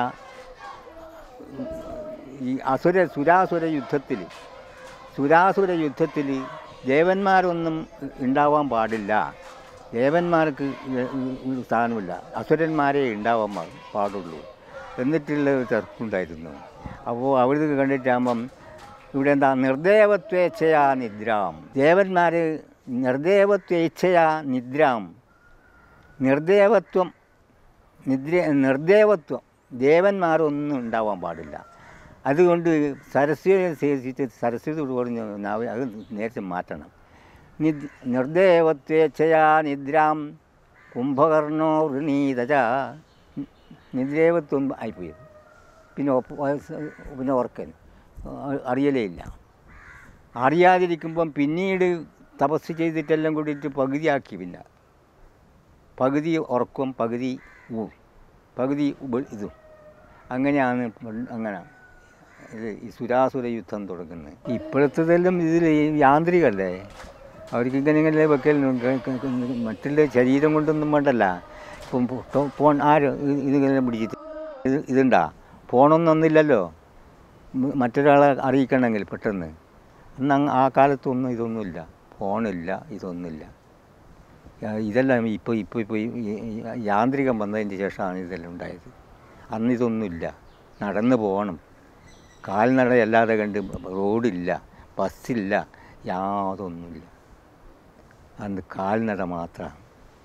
ഈ അസുര സുരാസുര യുദ്ധത്തിൽ സുരാസുര യുദ്ധത്തിൽ ദേവന്മാരൊന്നും ഉണ്ടാവാൻ പാടില്ല ദേവന്മാർക്ക് ഒരു സ്ഥാനമില്ല അസുരന്മാരെ ഉണ്ടാവാൻ പാ- പാടുള്ളൂ എന്നിട്ടുള്ള ഒരു തർക്കമുണ്ടായിരുന്നു അപ്പോൾ അവർ കണ്ടിട്ടാകുമ്പം ഇവിടെ എന്താ നിർദേവത്വേച്ഛയാ നിദ്രാം ദേവന്മാർ നിർദേവത്വേച്ഛയാ നിദ്രാം നിർദേവത്വം നിദ്ര നിർദേവത്വം ദേവന്മാരൊന്നും ഉണ്ടാവാൻ പാടില്ല അതുകൊണ്ട് സരസ്വതിയെ സേവിച്ചിട്ട് സരസ്വതിയോട് പറഞ്ഞു നാവ് അത് നേരത്തെ മാറ്റണം നിദ് നിർദേവത്വേച്ഛയാ നിദ്രാം കുംഭകർണോ വൃണീതജ നിദ്രേവത്വം ആയിപ്പോയത് പിന്നെ ഒപ്പ- വയസ്സ് പിന്നെ ഓർക്കൻ അറിയലേ ഇല്ല അറിയാതിരിക്കുമ്പം പിന്നീട് തപസ് ചെയ്തിട്ടെല്ലാം കൂടിയിട്ട് പകുതിയാക്കി പിന്നെ പകുതി ഉറക്കം പകുതി ഊ പകുതി ഉപ- ഇതും അങ്ങനെയാണ് പണ്ട് അങ്ങനെ ഇത് ഈ സുരാസുര യുദ്ധം തുടങ്ങുന്നത് ഇപ്പോഴത്തേതെല്ലാം ഇതിൽ യാന്ത്രികല്ലേ അവർക്ക് ഇങ്ങനെ ഇങ്ങനെ വെക്കൽ മറ്റുള്ള ശരീരം കൊണ്ടൊന്നും വേണ്ടല്ല ഇപ്പം ഫോ- ഫോൺ ആര് ഇത് ഇതിങ്ങനെ പിടിച്ചിട്ട് ഇത് ഇതുണ്ടാ ഫോണൊന്നൊന്നില്ലല്ലോ മ- മറ്റൊരാളെ അറിയിക്കണമെങ്കിൽ പെട്ടെന്ന് അന്ന് അങ്ങ് ആ കാലത്തൊന്നും ഇതൊന്നുമില്ല ഫോണില്ല ഇതൊന്നുമില്ല യാ- ഇതെല്ലാം ഇപ്പോൾ ഇപ്പോൾ ഇപ്പോൾ ഈ ഈ യാന്ത്രികം വന്നതിന് ശേഷമാണ് ഇതെല്ലാം ഉണ്ടായത് അന്ന് ഇതൊന്നുമില്ല നടന്നു പോകണം കാൽനടയല്ലാതെ കണ്ട് റോഡില്ല ബസ്സില്ല യാതൊന്നുമില്ല അന്ന് കാൽനട മാത്രമാണ്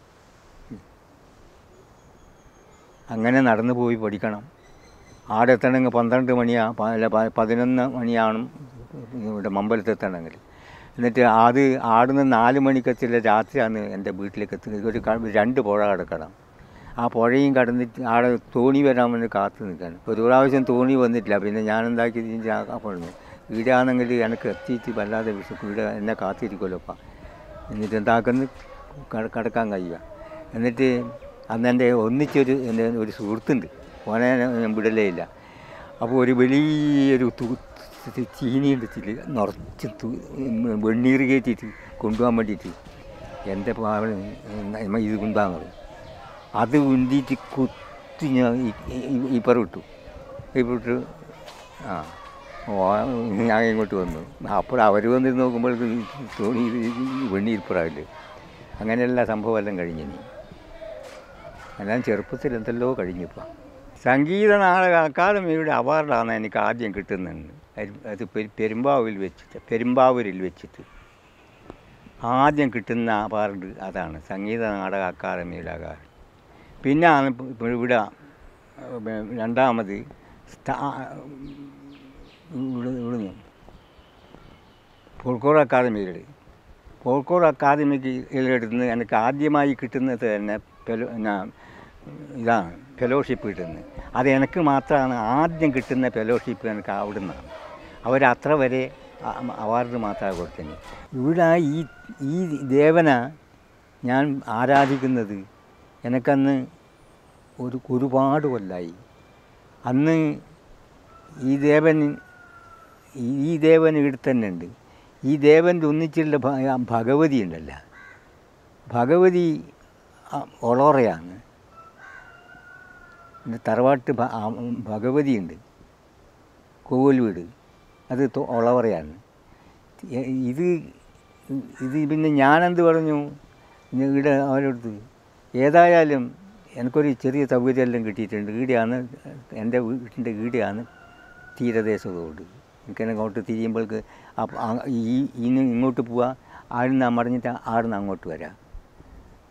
അങ്ങനെ നടന്നു പോയി പഠിക്കണം ആടെ എത്തണമെങ്കിൽ പന്ത്രണ്ട് മണിയാ പ- അല്ല പ- പതിനൊന്ന് മണിയാണ് ഇവിടെ മമ്പലത്ത് എത്തണമെങ്കിൽ എന്നിട്ട് അത് ആടുന്ന നാല് മണിക്കെത്തില്ല രാത്രിയാണ് എൻ്റെ വീട്ടിലേക്ക് എത്തുന്നത് ഒരു ക- രണ്ട് പുഴ കിടക്കണം ആ പുഴയും കടന്നിട്ട് ആടെ തോണി വരാൻ വേണ്ടി കാത്തു നിൽക്കുകയാണ് ഒരു പ്രാവശ്യം തോണി വന്നിട്ടില്ല പിന്നെ ഞാൻ എന്താക്കി പറഞ്ഞു വീടാണെങ്കിൽ എനിക്ക് എത്തിയിട്ട് വല്ലാതെ വിഷു വീട് എന്നെ കാത്തിരിക്കുമല്ലോപ്പാ എന്നിട്ട് എന്താക്കുന്നു കട- കടക്കാൻ കഴിയുക എന്നിട്ട് അന്ന് എൻ്റെ ഒന്നിച്ചൊരു എൻ്റെ ഒരു സുഹൃത്തുണ്ട് ഓനെ ഞാൻ വിടലേ ഇല്ല അപ്പോൾ ഒരു വലിയൊരു തു ചീനിയുണ്ട് ചില് നിറച്ച് തു വെണ്ണീർ കയറ്റിയിട്ട് കൊണ്ടുപോകാൻ വേണ്ടിയിട്ട് എൻ്റെ പാവൻ ഇത് കൊണ്ടാകുന്നത് അത് ഉന്തിയിട്ട് കുത്തി ഞാൻ ഈ- ഈ- ഈ പറ വിട്ടു ഇപ്പിട്ട് ആ ഓ ഞാൻ ഇങ്ങോട്ട് വന്നു അപ്പോൾ അവർ വന്നിട്ട് നോക്കുമ്പോൾ ഇത് തോണി ഇത് വെണ്ണീർപ്പുറാവില്ല അങ്ങനെയുള്ള സംഭവമെല്ലാം കഴിഞ്ഞിനി എല്ലാം ചെറുപ്പത്തിൽ എന്തെല്ലോ കഴിഞ്ഞിപ്പോൾ സംഗീത നാടക അക്കാദമിയുടെ അവാർഡാണ് എനിക്ക് ആദ്യം കിട്ടുന്നുണ്ട് അത് അത് പെ- പെരുമ്പാവൂരിൽ വെച്ചിട്ട് പെരുമ്പാവൂരിൽ വെച്ചിട്ട് ആദ്യം കിട്ടുന്ന അവാർഡ് അതാണ് സംഗീത നാടക അക്കാദമിയുടെ അവാർഡ് പിന്നാണ് ഇപ്പോൾ ഇവിടെ ഏർ, രണ്ടാമത് സ്ഥാ ഇവിടെ ഇവിടുന്ന് കോഴിക്കോട് അക്കാദമിയിൽ കോഴിക്കോട് അക്കാദമിക്ക് ഇതിലെടുത്ത് എനിക്ക് ആദ്യമായി കിട്ടുന്നത് തന്നെ ഫെലോ എന്നാ ഇതാണ് ഫെലോഷിപ്പ് കിട്ടുന്നത് അത് എനിക്ക് മാത്രമാണ് ആദ്യം കിട്ടുന്ന ഫെലോഷിപ്പ് എനിക്ക് അവിടെ നിന്നാണ് അവരത്ര വരെ അ- അവാർഡ് മാത്രമേ കൊടുത്തത് ഇവിടെ ഈ ഈ ദേവന ഞാൻ ആരാധിക്കുന്നത് എനിക്കന്ന് ഒരു ഒരുപാട് കൊല്ലായി അന്ന് ഈ ദേവൻ ഈ- ഈ ദേവൻ ഇവിടെ തന്നെ ഉണ്ട് ഈ ദേവൻ്റെ ഒന്നിച്ചുള്ള ഭ- ഭഗവതി ഉണ്ടല്ല ഭഗവതി ആ, ഒളോറയാണ് പിന്നെ തറവാട്ട് ഭ- ആ, ഭഗവതിയുണ്ട് കോവൽ വീട് അത് തൊ- ഒളവറയാണ് എ- ഇത് ഇത് പിന്നെ ഞാനെന്ത് പറഞ്ഞു ഇനി ഇവിടെ അവരടുത്ത് ഏതായാലും എനിക്കൊരു ചെറിയ സൗകര്യമെല്ലാം കിട്ടിയിട്ടുണ്ട് ഈടെയാണ് എൻ്റെ വീട്ടിൻ്റെ ഈടെയാണ് തീരദേശ റോഡ് എനിക്ക് അങ്ങോട്ട് തിരിയുമ്പോൾക്ക് അപ്പ- ആ- ഈ ഇന്ന് ഇങ്ങോട്ട് പോവാ ആടുന്ന് മറിഞ്ഞിട്ട് ആടുന്ന് അങ്ങോട്ട് വരാം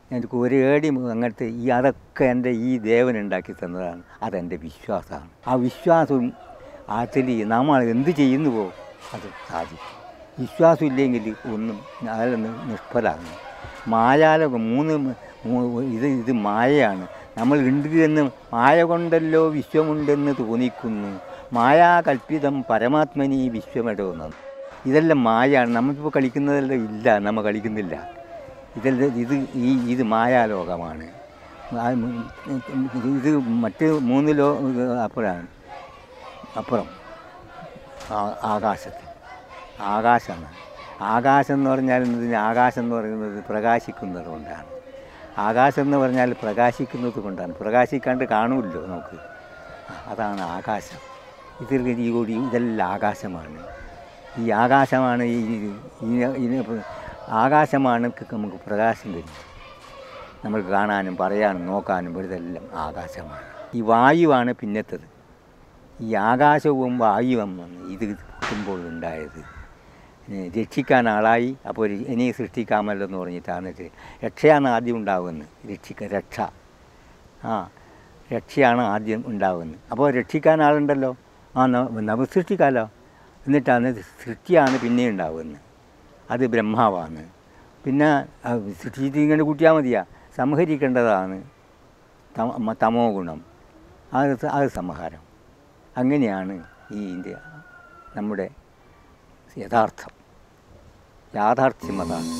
എനിക്ക് ഒരു ഏടി അങ്ങനത്തെ ഈ അതൊക്കെ എൻ്റെ ഈ ദേവൻ ഉണ്ടാക്കി തന്നതാണ് അതെൻ്റെ വിശ്വാസമാണ് ആ വിശ്വാസവും അതിൽ നമ്മൾ എന്ത് ചെയ്യുന്നുവോ അത് സാധിക്കും വിശ്വാസം ഇല്ലെങ്കിൽ ഒന്നും അതിൽ നിഷ്ഫലമാണ് മായാലോകം മൂന്ന് മൂ- ഇത് ഇത് മായയാണ് നമ്മൾ ഉണ്ട് എന്ന് മായ കൊണ്ടല്ലോ വിശ്വമുണ്ടെന്ന് തോന്നിക്കുന്നു മായാകൽപ്പിതം പരമാത്മനി വിശ്വമിടവുന്നത് ഇതെല്ലാം മായയാണ് നമ്മളിപ്പോൾ കളിക്കുന്നതെല്ലാം ഇല്ല നമ്മൾ കളിക്കുന്നില്ല ഇതെല്ലാം ഇത് ഈ ഇത് മായാലോകമാണ് ആ മ് ഇത് മറ്റ് മൂന്ന് ലോ അപ്പുറമാണ് അപ്പുറം ആ- ആകാശത്തിൽ ആകാശമാണ് ആകാശം എന്ന് പറഞ്ഞാൽ ഇതിന് ആകാശം എന്ന് പറയുന്നത് പ്രകാശിക്കുന്നത് കൊണ്ടാണ് ആകാശം എന്ന് പറഞ്ഞാൽ പ്രകാശിക്കുന്നത് കൊണ്ടാണ് പ്രകാശിക്കാണ്ട് കാണുമല്ലോ നമുക്ക് അതാണ് ആകാശം ഇതിൽ ഈ കൂടി ഇതെല്ലാം ആകാശമാണ് ഈ ആകാശമാണ് ഈ ഈ- ഇതിന് ആകാശമാണ് നമുക്ക് പ്രകാശം തരുന്നത് നമ്മൾ കാണാനും പറയാനും നോക്കാനും ഇതെല്ലാം ആകാശമാണ് ഈ വായുവാണ് പിന്നത്തത് ഈ ആകാശവും വായുവും വന്ന് ഇത് കിട്ടുമ്പോൾ ഉണ്ടായത് ഏ, രക്ഷിക്കാൻ ആളായി അപ്പോൾ ഒരു ഇനി സൃഷ്ടിക്കാമല്ലോ എന്ന് പറഞ്ഞിട്ടാണ് ഇത്. രക്ഷയാണ് ആദ്യം ഉണ്ടാകുന്നത് രക്ഷിക്ക രക്ഷ ആ രക്ഷയാണ് ആദ്യം ഉണ്ടാകുന്നത് അപ്പോൾ രക്ഷിക്കാൻ ആളുണ്ടല്ലോ ആ ന- നവ സൃഷ്ടിക്കാമല്ലോ എന്നിട്ടാണ് ഇത് സൃഷ്ടിയാണ് പിന്നെ ഉണ്ടാകുന്നത് അത് ബ്രഹ്മാവാണ് പിന്നെ ആ സൃഷ്ടിച്ചിട്ട് ഇങ്ങനെ കൂട്ടിയാൽ മതിയാ സംഹരിക്കേണ്ടതാണ് തമ തമോ ഗുണം അത് സ- അത് സംഹാരം അങ്ങനെയാണ് ഈ ഇന്ത്യ നമ്മുടെ യഥാർത്ഥം യാഥാർത്ഥ്യം അതാണ്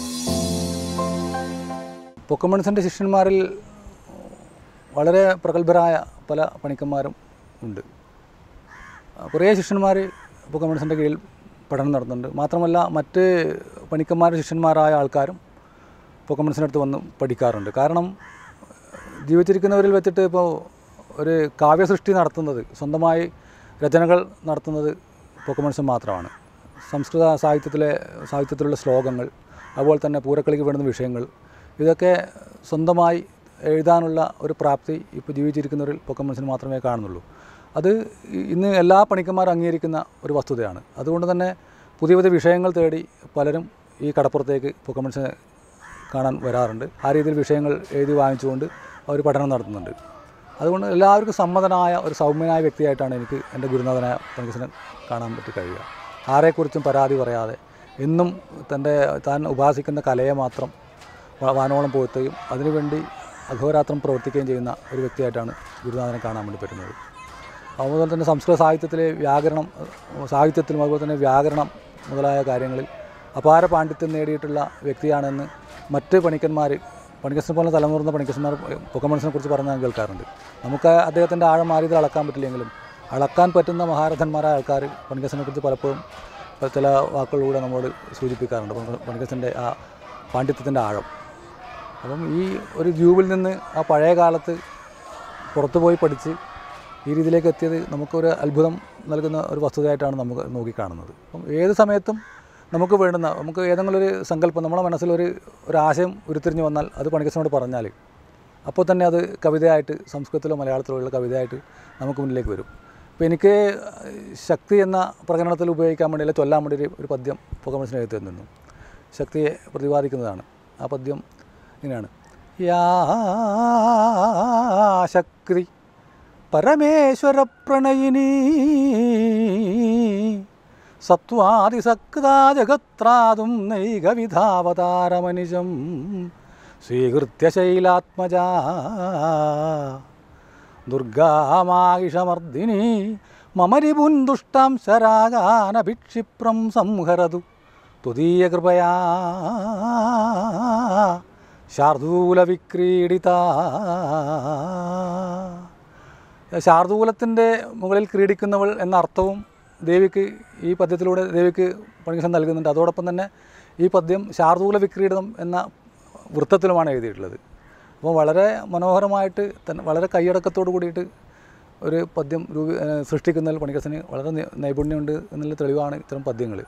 പൊക്കമൺസിൻ്റെ ശിഷ്യന്മാരിൽ വളരെ പ്രഗത്ഭരായ പല പണിക്കന്മാരും ഉണ്ട് കുറേ ശിഷ്യന്മാർ പൊക്കമൺസിൻ്റെ കീഴിൽ പഠനം നടത്തുന്നുണ്ട് മാത്രമല്ല മറ്റ് പണിക്കന്മാരുടെ ശിഷ്യന്മാരായ ആൾക്കാരും പൊക്കമൺസിൻ്റെ അടുത്ത് വന്ന് പഠിക്കാറുണ്ട് കാരണം ജീവിച്ചിരിക്കുന്നവരിൽ വെച്ചിട്ട് ഇപ്പോൾ ഒരു കാവ്യസൃഷ്ടി നടത്തുന്നത് സ്വന്തമായി രചനകൾ നടത്തുന്നത് പൊക്കമൺസൺ മാത്രമാണ് സംസ്കൃത സാഹിത്യത്തിലെ സാഹിത്യത്തിലുള്ള ശ്ലോകങ്ങൾ അതുപോലെ തന്നെ പൂരക്കളിക്ക് വേണ്ടുന്ന വിഷയങ്ങൾ ഇതൊക്കെ സ്വന്തമായി എഴുതാനുള്ള ഒരു പ്രാപ്തി ഇപ്പോൾ ജീവിച്ചിരിക്കുന്നവരിൽ പൊക്കമൺസിന് മാത്രമേ കാണുന്നുള്ളൂ അത് ഇ- ഇന്ന് എല്ലാ പണിക്കന്മാരും അംഗീകരിക്കുന്ന ഒരു വസ്തുതയാണ് അതുകൊണ്ട് തന്നെ പുതിയ പുതിയ വിഷയങ്ങൾ തേടി പലരും ഈ കടപ്പുറത്തേക്ക് പൊക്കമൺസിനെ കാണാൻ വരാറുണ്ട് ആ രീതിയിൽ വിഷയങ്ങൾ എഴുതി വാങ്ങിച്ചുകൊണ്ട് അവർ പഠനം നടത്തുന്നുണ്ട് അതുകൊണ്ട് എല്ലാവർക്കും സമ്മതനായ ഒരു സൗമ്യനായ വ്യക്തിയായിട്ടാണ് എനിക്ക് എൻ്റെ ഗുരുനാഥനായ പണിക്കസനെ കാണാൻ പറ്റി കഴിയുക ആരെക്കുറിച്ചും പരാതി പറയാതെ എന്നും തൻ്റെ താൻ ഉപാസിക്കുന്ന കലയെ മാത്രം വ- വാനോളം പോത്തുകയും അതിനുവേണ്ടി അഘോരാത്രം പ്രവർത്തിക്കുകയും ചെയ്യുന്ന ഒരു വ്യക്തിയായിട്ടാണ് ഗുരുനാഥനെ കാണാൻ വേണ്ടി പറ്റുന്നത് അതുപോലെ തന്നെ സംസ്കൃത സാഹിത്യത്തിലെ വ്യാകരണം ഏഹ്, സാഹിത്യത്തിലും അതുപോലെ തന്നെ വ്യാകരണം മുതലായ കാര്യങ്ങളിൽ അപാര പാണ്ഡിത്യം നേടിയിട്ടുള്ള വ്യക്തിയാണെന്ന് മറ്റ് പണിക്കന്മാർ പണിക്കസിനെ പോലെ തലമുറന്ന പണിക്കന്മാർ പൊക്കമൺസിനെ കുറിച്ച് പറഞ്ഞ് ഞാൻ കേൾക്കാറുണ്ട് നമുക്ക് അദ്ദേഹത്തിൻ്റെ ആഴം ആ രീതിയിൽ അളക്കാൻ പറ്റില്ലെങ്കിലും അളക്കാൻ പറ്റുന്ന മഹാരഥന്മാരായ ആൾക്കാർ പണിക്കസിനെ കുറിച്ച് പലപ്പോഴും ചില വാക്കുകളിലൂടെ നമ്മോട് സൂചിപ്പിക്കാറുണ്ട് പണിക്കസിൻ്റെ ആ പാണ്ഡിത്യത്തിൻ്റെ ആഴം അപ്പം ഈ ഒരു ദ്വീപിൽ നിന്ന് ആ പഴയ കാലത്ത് പുറത്തു പോയി പഠിച്ച് ഈ രീതിയിലേക്ക് എത്തിയത് നമുക്കൊരു അത്ഭുതം നൽകുന്ന ഒരു വസ്തുതയായിട്ടാണ് നമുക്ക് നോക്കിക്കാണുന്നത് അപ്പം ഏത് സമയത്തും നമുക്ക് വേണ്ടുന്ന നമുക്ക് ഏതെങ്കിലും ഒരു സങ്കല്പം നമ്മുടെ മനസ്സിലൊരു ഒരു ആശയം ഉരുത്തിരിഞ്ഞ് വന്നാൽ അത് പണിക്കസിനോട് പറഞ്ഞാൽ അപ്പോൾ തന്നെ അത് കവിതയായിട്ട് സംസ്കൃതത്തിലോ മലയാളത്തിലോ ഉള്ള കവിതയായിട്ട് നമുക്ക് മുന്നിലേക്ക് വരും അപ്പോൾ എനിക്ക് ശക്തി എന്ന പ്രകടനത്തിൽ ഉപയോഗിക്കാൻ വേണ്ടി അല്ലെ ചൊല്ലാൻ വേണ്ടി ഒരു- ഒരു പദ്യം പൊക്കമൺസിന് എഴുതി തന്നിരുന്നു ശക്തിയെ പ്രതിപാദിക്കുന്നതാണ് ആ പദ്യം ഇങ്ങനെയാണ് യാ ശക്തി പരമേശ്വര പ്രണയിനി സത്വാദിസക്താ ജഗത്രാതും നൈകവിധാവതാരമനിജം സ്വീകൃത്യ ശൈലാത്മജാ ദുർഗാമാഹിഷമർദിനി മമരിപുൻ ദുഷ്ടാം ശരാഗാനഭിക്ഷിപ്രം സംഹരതു തുതീയ കൃപയാ ശാർദൂലവിക്രീഡിത ശാർദൂലത്തിൻ്റെ മുകളിൽ ക്രീഡിക്കുന്നവൾ എന്ന അർത്ഥവും ദേവിക്ക് ഈ പദ്യത്തിലൂടെ ദേവിക്ക് പണികസം നൽകുന്നുണ്ട് അതോടൊപ്പം തന്നെ ഈ പദ്യം ശാർദൂല വിക്രീഡിതം എന്ന വൃത്തത്തിലുമാണ് എഴുതിയിട്ടുള്ളത് അപ്പോൾ വളരെ മനോഹരമായിട്ട് തന്നെ വളരെ കൈയടക്കത്തോട് കൂടിയിട്ട് ഒരു പദ്യം രൂപ ഏഹ് സൃഷ്ടിക്കുന്നതിൽ പണിക്കസന് വളരെ നി- നൈപുണ്യമുണ്ട് എന്നുള്ള തെളിവാണ് ഇത്തരം പദ്യങ്ങൾ